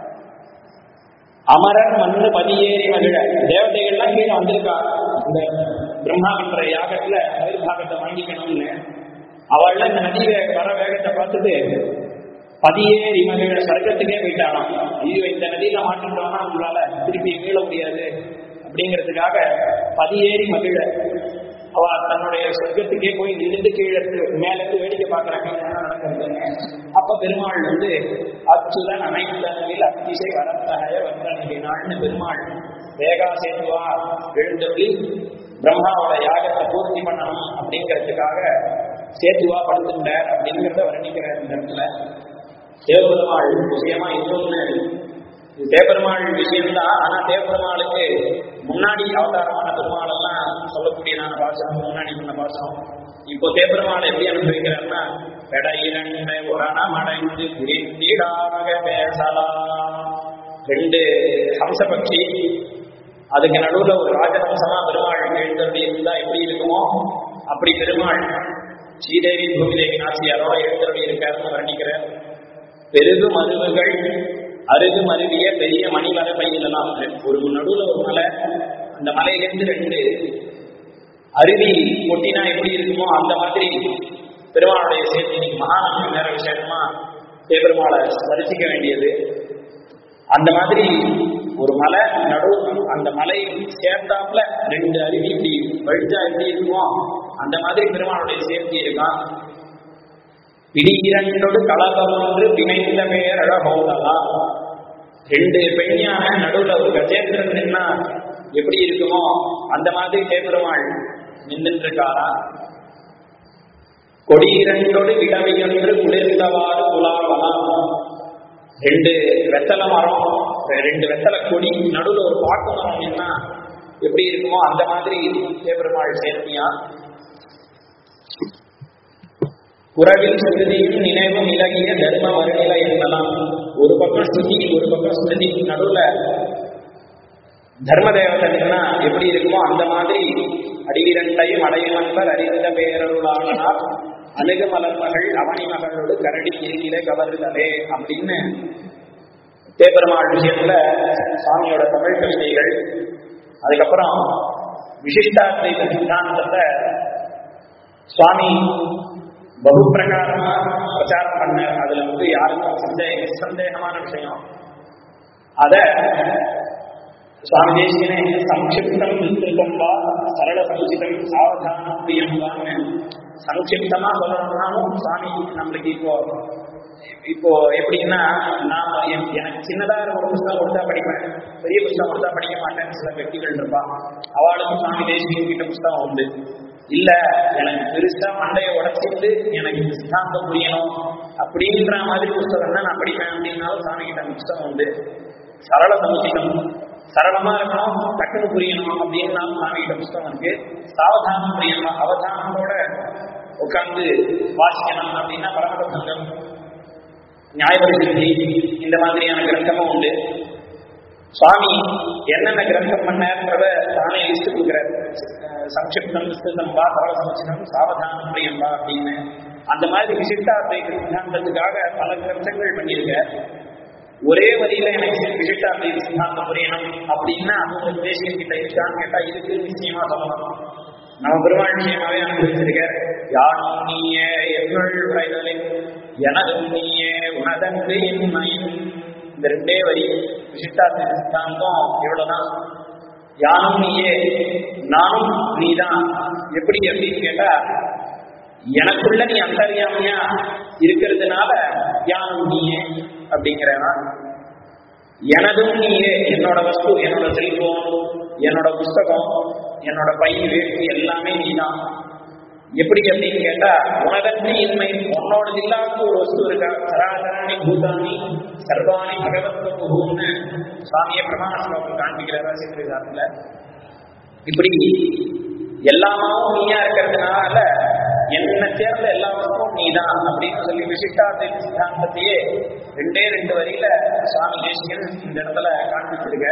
அமரர் மண்ணு பதியேறி மகிழ தேவதைகள்லாம் கீழே வந்திருக்கா இந்த பிரம்மா பண்ற யாகத்துல ஆயுர்பாகத்தை வாங்கிக்கணும்னு அவள்லாம் இந்த நதி வேக வர வேகத்தை பார்த்துட்டு பதியேறி மகிழ சர்க்கத்துக்கே போயிட்டானாம் ஐயோ இந்த நதியில மாட்டிட்டோம்னா நம்மளால திருப்பி மீள முடியாது அப்படிங்கிறதுக்காக பதியேறி மகிழ அவ தன்னுடைய சொர்க்கத்துக்கே போய் நின்று கீழே இருந்து மேல இருந்து வேடிக்கை பார்க்கறாங்க என்ன நடக்கிறது அப்ப பெருமாள் வந்து அச்சுதன் அனைத்தனவில் அத்திசை வரத்தகைய வந்தனினாள்னு பெருமாள் வேகா சேத்துவா எழுந்தருளி பிரம்மாவோட யாகத்தை பூர்த்தி பண்ணணும் அப்படிங்கிறதுக்காக சேத்துவா படுத்துட்டார் அப்படிங்கிறத வர்ணிக்கிறார் இந்த இடத்துல தேவபெருமாள் விஷயமா இன்னொன்னு இது தேவபெருமாள் விஷயம்தான் ஆனா தேவபெருமாளுக்கு முன்னாடி அவதாரமான பெருமாள் எல்லாம் சொல்லக்கூடியதான பாசனம் முன்னாடி பண்ண பாசனம் இப்போ தேவபெருமாள் எப்படி அனுபவிக்கிறார்னா பெடையிரண்டை உரணம் அடைந்து புரிந்திடாக பேசலாம் ரெண்டு ஹம்சபக்ஷி அதுக்கு நடுவுல ஒரு ராஜஹம்சமா பெருமாள் எழுந்தருளி இருந்தா எப்படி இருக்குமோ அப்படி பெருமாள் ஸ்ரீதேவி பூமிதேவி நாச்சியாரோட எழுந்தருளி இருக்காருன்னு வர்ணிக்கிறார் பெருகு மருவுகள் அருகு மருவிய பெரிய மணிவர பையிலலாம் ஒரு நடுவுல ஒரு மலை அந்த மலையிலிருந்து ரெண்டு அருவி கொட்டினா எப்படி இருக்குமோ அந்த மாதிரி பெருமாளுடைய சேர்த்து இன்னைக்கு மகாநவமி நேர விசேஷமா தேவெருமாளை தரிசிக்க வேண்டியது அந்த மாதிரி ஒரு மலை நடு அந்த மலை சேர்ந்தாப்புல ரெண்டு அருவி இப்படி வழிச்சா எப்படி இருக்குமோ அந்த மாதிரி பெருமாளுடைய சேர்த்தி இருக்கான் பிடியிரண்டோடு கலகம் ஒன்று பிணைந்த பேர் அழகோதலாம் ரெண்டு பெண்யான நடுவுல ஒரு கஜேந்திரன் நின்னா எப்படி இருக்குமோ அந்த மாதிரி தேவருமாள் நின்றுட்டு இருக்காரா கொடியிரண்டோடு விடவையொன்று குளிர்ந்தவாறு குலாவலாம் ரெண்டு வெத்தலை மரம் ரெண்டு வெத்தலை கொடி நடுவுல ஒரு பாக்கு மரம் நின்னா எப்படி இருக்குமோ அந்த மாதிரி தேவருமாள் சேர்த்தியா குறவில் ஸ்ருதியும் நினைவும் இலகிய தர்ம வருநிலை என்னலாம் ஒரு பக்கம் ஸ்ருதி ஒரு பக்கம் ஸ்மிருதி நடுவுல தர்ம தேவதைன்னா எப்படி இருக்குமோ அந்த மாதிரி அடிவிரண்டையும் அடையமன்பர் அறிந்த பேரருளானார் அணுகு மலர்மகள் அவனி மகளோடு கரடி இருக்கிற கவருதலே அப்படின்னு தேப்பெருமாள் விஷயத்துல சுவாமியோட தமிழ் கவிதைகள் அதுக்கப்புறம் விசிஷ்டாத்வைத சித்தாந்தத்தை சுவாமி பகு பிரகாரமா பிரச்சாரம் பண்ண அதுல வந்து யாருக்கும் சந்தேக நிசந்தேகமான விஷயம் அத சுவாமி தேசிகனே சம்க்ஷிப்தம் விஸ்திருத்தம் வா சரள சமுச்சிதம் சாவதானம் பிரியம் வான்னு சம்க்ஷிப்தமா சொல்லணும்னாலும் சுவாமி நம்மளுக்கு இப்போ இப்போ எப்படின்னா நான் என்- எனக்கு சின்னதா ஒரு புத்தகம் கொடுத்தா படிப்பேன் பெரிய புத்தகம் கொடுத்தா படிக்க மாட்டேன்னு சில व्यक्திகள் இருப்பா அவளுக்கும் சுவாமி தேசிகன் கிட்ட புத்தகம் உண்டு இல்ல எனக்கு பெருசா மண்டையை உடைச்சிட்டு எனக்கு இந்த சித்தாந்தம் புரியணும் அப்படின்ற மாதிரி புத்தகம் தான் நான் படிப்பேன் அப்படின்னாலும் சுவாமி கிட்ட அந்த புத்தகம் உண்டு சரள சமுச்சிதம் சரளமா இருக்கணும் டக்குனு புரியணும் அப்படின்னாலும் சுவாமி கிட்ட புத்தகம் இருக்கு சாவதானம் புரியணும் அவதானத்தோட உட்கார்ந்து வாசிக்கணும் அப்படின்னா பரமத சங்கம் நியாயபரிசித்தி இந்த மாதிரியான கிரந்தமும் உண்டு சுவாமி என்னென்ன கிரந்தம் பண்ணார்ன்றத தானே லிஸ்ட் கொடுக்குறார் அஹ் சம்க்ஷிப்தம் விஸ்திருதம் வா சரள சமுச்சிதம் சாவதானம் பிரியம் வா அப்படின்னு அந்த மாதிரி விசிஷ்டாத்வைத சித்தாந்தத்துக்காக பல கிரந்தங்கள் பண்ணியிருக்கார் ஒரே வரியில எனக்கு விசிஷ்டாத்வைத சித்தாந்தம் புரியணும் அப்படின்னா அது உங்களுக்கு தேசியம் கிட்ட இருக்கான்னு கேட்டா இருக்கு நிச்சயமா சொல்லலாம் நம்ம பெருமாள் விஷயமாவே அனுபவிச்சிருக்கார் யாரும் நீயே எங்கள் வயதலின் எனதும் நீயே உனதன்று என்மையும் இந்த ரெண்டே வரி விசிஷ்டாத்வைத சித்தாந்தம் இவ்வளவுதான் யானும் நீயே நானும் நீதான் எப்படி அப்படின்னு கேட்டா எனக்குள்ள நீ அந்தரியாமையா இருக்கிறதுனால யானும் நீயே அப்படிங்கிறவன் எனதும் நீயே என்னோட வஸ்து என்னோட செல்போன் என்னோட புஸ்தகம் என்னோட பை வேஷ்டி எல்லாமே நீதான் எப்படி அப்படின்னு கேட்டா உனதன்று இன்மை உன்னோடது இல்லாத ஒரு வஸ்து இருக்கா சராசராணி பூதானி சர்வாணி பகவத்வன்னு சுவாமியை பிரமாண ஸ்லோகம் காண்பிக்கிறாரா சித்திரிதாரத்துல இப்படி எல்லாமாவும் நீயா இருக்கிறதுனால என்ன சேர்ந்த எல்லா வஸ்துவும் நீதான் அப்படின்னு சொல்லி விசிஷ்டாத்வைத சித்தாந்தத்தையே ரெண்டே ரெண்டு வரியில சுவாமி தேசிகன் இந்த இடத்துல காண்பிச்சிருக்க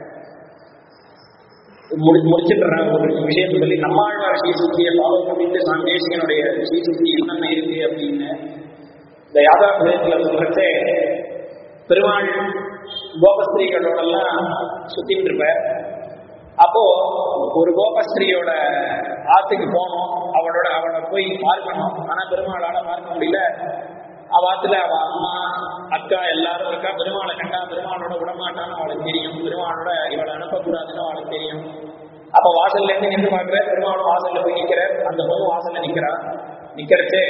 முடி முடிச்சிடுறேன் ஒரு விஷயத்தை சொல்லி நம்மாழ்வார் ஸ்ரீசுத்தியை ஃபாலோ பண்ணிட்டு சுவாமி தேசிகனுடைய ஸ்ரீசுத்தி என்னென்ன இருக்கு அப்படின்னு இந்த யாதாபுரத்துல சொல்றச்சே பெருமாள் கோபஸ்திரீகளோடெல்லாம் சுத்தின்னு இருப்பார் அப்போ ஒரு கோபஸ்திரியோட ஆத்துக்கு போனோம் அவளோட அவளை போய் பார்க்கணும் ஆனா பெருமாளால பார்க்க முடியல அவ ஆத்துல அவ அம்மா அக்கா எல்லாரும் இருக்கா பெருமாளை கண்டா பெருமாளோட விடமாட்டான்னு அவளுக்கு தெரியும் பெருமாளோட இவளை அனுப்பக்கூடாதுன்னு அவளுக்கு தெரியும் அப்ப வாசல்ல இருந்து நின்று பாக்குற பெருமாளும் வாசல்ல போய் நிக்கிற அந்த பொண்ணு வாசல்ல நிக்கிறா நிக்கிறச்சே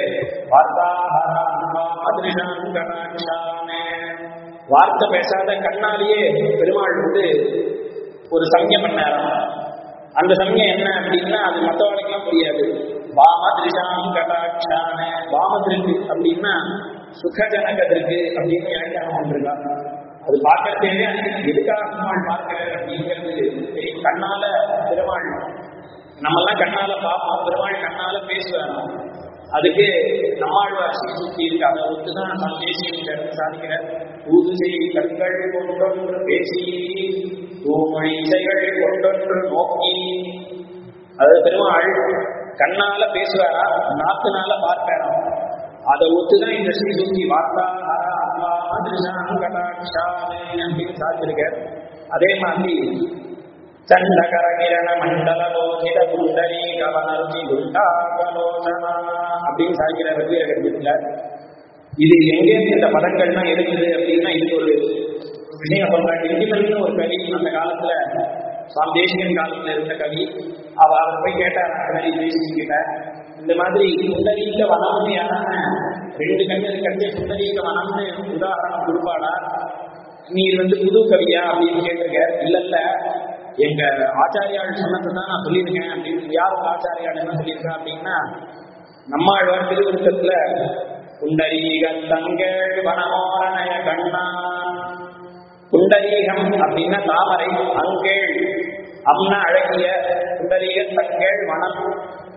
வார்த்தாஹாமே வார்த்தை பேசாத கண்ணாலேயே பெருமாள் வந்து ஒரு சமயம் பண்ணாராம் அந்த சமயம் என்ன அப்படின்னா அது மற்றவர்களுக்கெல்லாம் புரியாது வாமதிருஷாம் கடாட்சான வாமதிருக்கு அப்படின்னா சுகஜனகதிருக்கு அப்படின்னு வியாக்கியானம் பண்ணிருக்காங்க அது பார்க்கறதே எதுக்காக பெருமாள் பார்க்கிறார் அப்படிங்கிறது தெரியும் கண்ணால பெருமாள் நம்மெல்லாம் கண்ணால பார்ப்போம் பெருமாள் கண்ணால பேசுவாங்க அதுக்கு நம்மாழ்வார் சுத்தி இருக்கு அதை ஒத்துதான் நான் தேசிய சாதிக்கிறேன் ஊது செய்தி கண்கள் கொண்டொன்று பேசி தூமொழி இசைகள் கொண்டொன்று நோக்கி அதாவது பெருமாள் கண்ணால பேசுவாரா நாக்குனால பார்ப்பாரா அதை ஒத்துதான் இந்த ஸ்ரீசுத்தி வார்த்தா ஆத்மா அப்படின்னு சாதிச்சிருக்க அதே மாதிரி ಚಂಡಕರ ಕಿರಣ ಮಂಡಲ ಲೋಹಿತ ಕುಂಡಲಿ ಕವನರುಚಿ ದುಷ್ಟಾಕலோசனா அப்படின்னு சாகிற ரகுவீர கருத்துல இது எங்கேருந்து இந்த பதங்கள்லாம் இருக்குது அப்படின்னா இது ஒரு விஷயம் சொல்றாங்க இண்டிமல்னு ஒரு கவி அந்த காலத்துல சுவாமி தேசிகன் காலத்துல இருந்த கவி அவ அவர் போய் கேட்டார் கவி தேசிகன் கிட்ட இந்த மாதிரி புண்டரீக வனம்னு யாரான ரெண்டு கண்ணு இருக்கிறதே புண்டரீக வனம்னு உதாரணம் கொடுப்பாளா நீர் வந்து புது கவியா அப்படின்னு கேட்டிருக்க இல்ல இல்ல எங்க ஆச்சாரியாள் சொன்னதை தான் நான் சொல்லியிருக்கேன் அப்படின்னு யார் உங்க ஆச்சாரியாள் என்ன சொல்லியிருக்கா அப்படின்னா நம்மாழ்வார் திருவிருத்தத்துல புண்டரீக தங்கள் வனமோரணய கண்ணா புண்டரீகம் அப்படின்னா தாமரை அங்கேள் அம்னா அழகிய புண்டரீக தங்கள் வனம்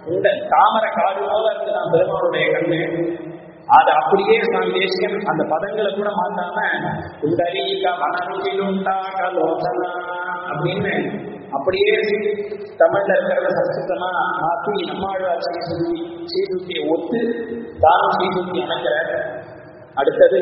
இந்த தாமரை காடு போல இருக்குதான் பெருமாளுடைய கண்ணு அது அப்படியே சுவாமி தேசிகன் அந்த பதங்களை கூட மாத்தாம உண்டரீக மனருவிலுண்டா கலோசனா அப்படின்னு அப்படியே தமிழ்ல இருக்கிறத சம்ஸ்கிருதமா மாத்தி நம்மாழ்வார் ஸ்ரீசுத்தி ஸ்ரீசுத்தியை ஒத்து தானும் ஸ்ரீசுத்தி அமைக்கிறார் அடுத்தது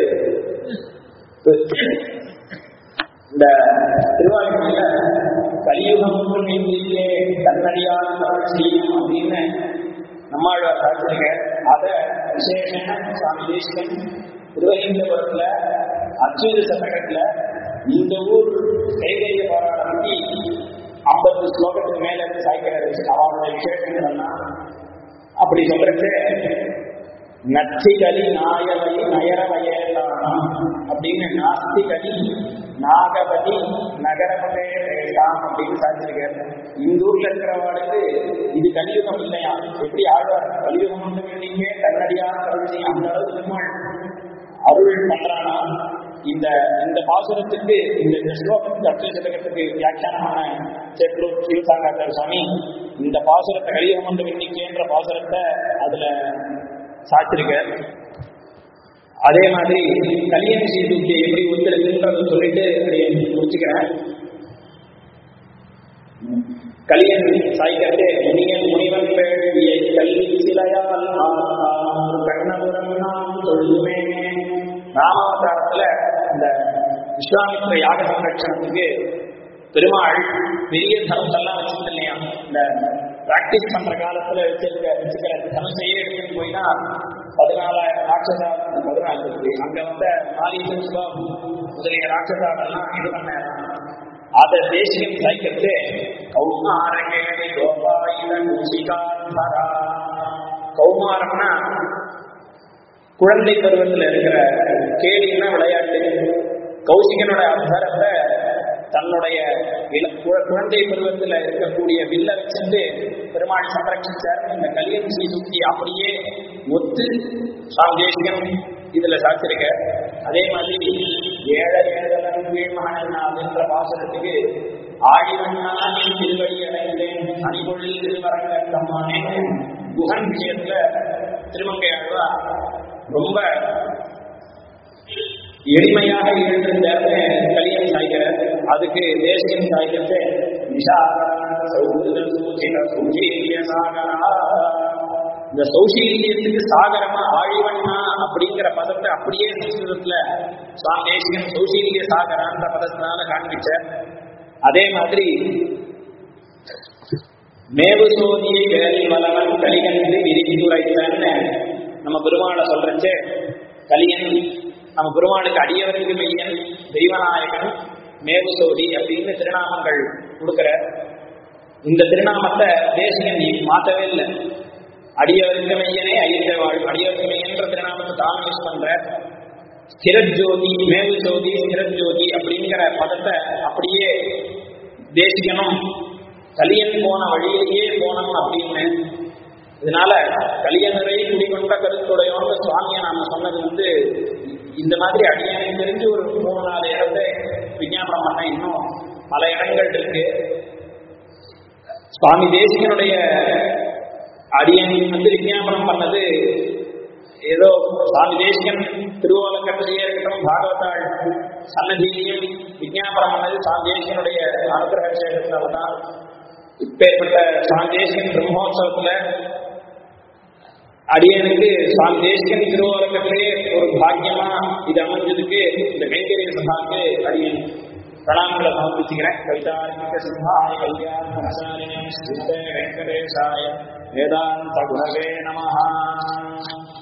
இந்த திருவாரூர்ல கலியுகம் ஒன்றும் இன்றிலே தன்னடியான தமிழ் செய்யும் அப்படின்னு நம்மாழ்வார் சாட்சிருக்க அத விசேஷன சுவாமி தேசிகன் திருவகீந்திரபுரத்துல அச்சுத சதகத்துல இந்த ஊர் கைகரிய பாராட பத்தி ஐம்பது ஸ்லோகத்துக்கு மேல இருந்து சாய்க்கிறாரு அவனுடைய விசேஷங்கள் எல்லாம் அப்படி சொல்றது நச்சிகலி நாயவலி நயரவயலாம் அப்படின்னு நாஸ்திகலி நாகபதி நகரமதே பேசாம் அப்படின்னு சாதிச்சிருக்காரு இந்த ஊர்ல இருக்கிறவாளுக்கு இது கலியுகம் இல்லையா எப்படி ஆழ்வார் கலியுகம் ஒன்று நீங்க தன்னடியான கருணை அந்த அளவுக்கு பெருமாள் அருள் பண்றானா இந்த இந்த பாசுரத்துக்கு இந்த ஸ்லோகத்துக்கு அட்சய சதகத்துக்கு வியாக்கியானமான சேற்றூர் சிவசாங்காச்சார சுவாமி இந்த பாசுரத்தை கலியுகம் ஒன்று எண்ணிக்கைன்ற பாசுரத்தை அதுல சாத்திருக்க அதே மாதிரி கல்யாண செய்திக்கு எப்படி ஒத்துருக்குன்றத சொல்லிட்டு முடிச்சுக்கிறேன் கலியன் சாய்க்கட்டே முனியன் முனிவன் வேள்வியை கல்வி சிலையால் கண்ணபுரம் நாம் தொழுதுமே ராமாவதாரத்துல இந்த விஸ்வாமித்ர யாக சம்ரட்சணத்துக்கு பெருமாள் பெரிய தனுசெல்லாம் வச்சிருந்த இல்லையா இந்த பிராக்டிஸ் பண்ற காலத்துல வச்சிருக்க வச்சுக்கிற தனுசையே எடுத்துன்னு போயினா பதினாலாயிரம் ராட்சசா பதினாலு இருக்கு அங்க வந்த மாலீசன் சுபம் முதலிய ராட்சசாவெல்லாம் இது பண்ண அத தேசியம் சாய்க்கிறது கௌமாரகேணி கோபாயில மூசிகாந்தரா கௌமாரம்னா குழந்தை பருவத்தில் இருக்கிற கேலின்னா விளையாட்டு கௌசிகனோட அவதாரத்தை தன்னுடைய இள- கு- குழந்தை பருவத்தில் இருக்கக்கூடிய வில்ல வச்சுட்டு பெருமாள் சம்ரட்சிச்சார் இந்த கலியன் ஸ்ரீசுக்தி அப்படியே ஒத்து சுவாமி தேசிகன் இதுல சாத்திருக்க அதே மாதிரி ஏழ ஏழலன் வீழ்மகனாதுன்ற பாசனத்துக்கு ஆழிவண்ணானின் திருவடி அடைந்தேன் அணிபொழில் திருவரங்கத்தம்மானே குகன் விஷயத்துல திருமங்கை ஆழ்வா ரொம்ப எளிமையாக எழுந்திருந்தார்னு கலியன் சாய்கிறார் அதுக்கு தேசியம் சாய்கிறது விஷாகரான சௌஹிருத சூச்சித சௌஷீல்ய சாகரா இந்த சௌஷீல்யத்துக்கு சாகரமா ஆழிவண்ணா அப்படிங்கிற பதத்தை அப்படியே சம்ஸ்கிருதத்துல சுவாமி தேசிகன் சௌஷீல்ய சாகரான்ற பதத்தினால காண்பிச்சார் அதே மாதிரி மேவு சோதியை வேலை வளவன் கலிகன்று விரித்துரைத்தன்னு நம்ம பெருமாளை சொல்றச்சே கலியன் நம்ம பெருமாளுக்கு அடியவருக்கு மெய்யன் தெய்வநாயகன் மேவுசோதி அப்படின்னு திருநாமங்கள் கொடுக்கிற இந்த திருநாமத்தை தேசிகன் நீ மாற்றவே இல்லை அடியவருக்கு மெய்யனே ஐயத்தை வாழ் அடியவருக்கு மெய்யன்ற திருநாமத்தை தான் யூஸ் பண்ற ஸ்திரஜோதி மேவுசோதி ஸ்திரஜோதி அப்படிங்கிற பதத்தை அப்படியே தேசிகனும் கலியன் போன வழியிலேயே போனோம் அப்படின்னு இதனால கலியனரை குடிகொண்ட கருத்துடையோன்னு சுவாமியை நாம சொன்னது வந்து இந்த மாதிரி அடியானை தெரிஞ்சு ஒரு மூணு நாலு இடத்தை விஞ்ஞாபனம் பண்ண இன்னும் பல இடங்கள் இருக்கு சுவாமி தேசிகனுடைய அடியன் வந்து விஞ்ஞாபனம் பண்ணது ஏதோ சுவாமி தேசிகன் திருவோலக்கத்திலேயே இருக்கட்டும் பாகவதாள் சன்னதியிலையும் விஞ்ஞாபனம் பண்ணது சுவாமி தேசிகனுடைய அனுகிரக விசேஷத்தினால தான் இப்பேற்பட்ட சுவாமி தேசிகன் பிரம்மோற்சவத்துல அடியனுக்கு சுவாமி தேசிகன் திருவோலக்கத்திலே ஒரு பாக்கியமா இது அமைஞ்சதுக்கு இந்த கைங்கரிய சபாக்கு அடியன் பிரணாமங்களை சமர்ப்பிச்சுக்கிறேன் கவிதாரிக்க சிம்ஹாய கல்யாண ஸ்ரீமதே வெங்கடேசாய வேதாந்த குணவே நமஹா